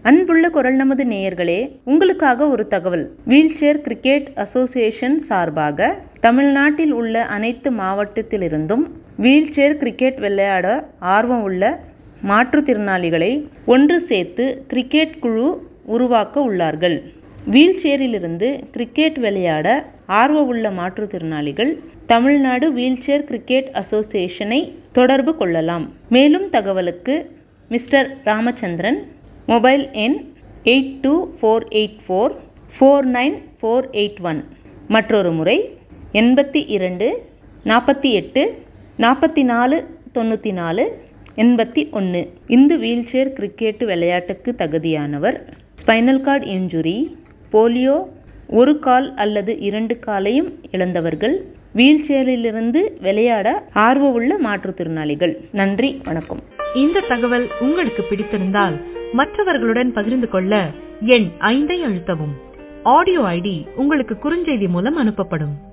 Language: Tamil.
அன்புள்ள குரல் நமது நேயர்களே உங்களுக்காக ஒரு தகவல் வீல்சேர் கிரிக்கெட் அசோசியேஷன் சார்பாக தமிழ்நாட்டில் உள்ள அனைத்து மாவட்டத்திலிருந்தும் வீல்சேர் கிரிக்கெட் விளையாட ஆர்வம் உள்ள மாற்றுத்திறனாளிகளை ஒன்று சேர்த்து கிரிக்கெட் குழு உருவாக்க உள்ளார்கள் வீல்சேரிலிருந்து கிரிக்கெட் விளையாட ஆர்வமுள்ள மாற்றுத்திறனாளிகள் தமிழ்நாடு வீல்சேர் கிரிக்கெட் அசோசியேஷனை தொடர்பு கொள்ளலாம் மேலும் தகவலுக்கு மிஸ்டர் ராமச்சந்திரன் மொபைல் எண் eight two four eight four four nine four eight one மற்றொரு முறை எண்பத்தி இரண்டு நாற்பத்தி எட்டு நாற்பத்தி நாலு தொண்ணூற்றி நாலு எண்பத்தி ஒன்று இந்த வீல்சேர் கிரிக்கெட் விளையாட்டுக்கு தகுதியானவர் ஸ்பைனல் கார்டு இன்ஜுரி போலியோ ஒரு கால் அல்லது இரண்டு காலையும் இழந்தவர்கள் வீல்சேரிலிருந்து விளையாட ஆர்வமுள்ள மாற்றுத்திறனாளிகள் நன்றி வணக்கம் இந்த தகவல் உங்களுக்கு பிடித்திருந்தால் மற்றவர்களுடன் பகிர்ந்து கொள்ள எண் ஐந்தை அழுத்தவும் ஆடியோ ஐடி உங்களுக்கு குறுஞ்செய்தி மூலம் அனுப்பப்படும்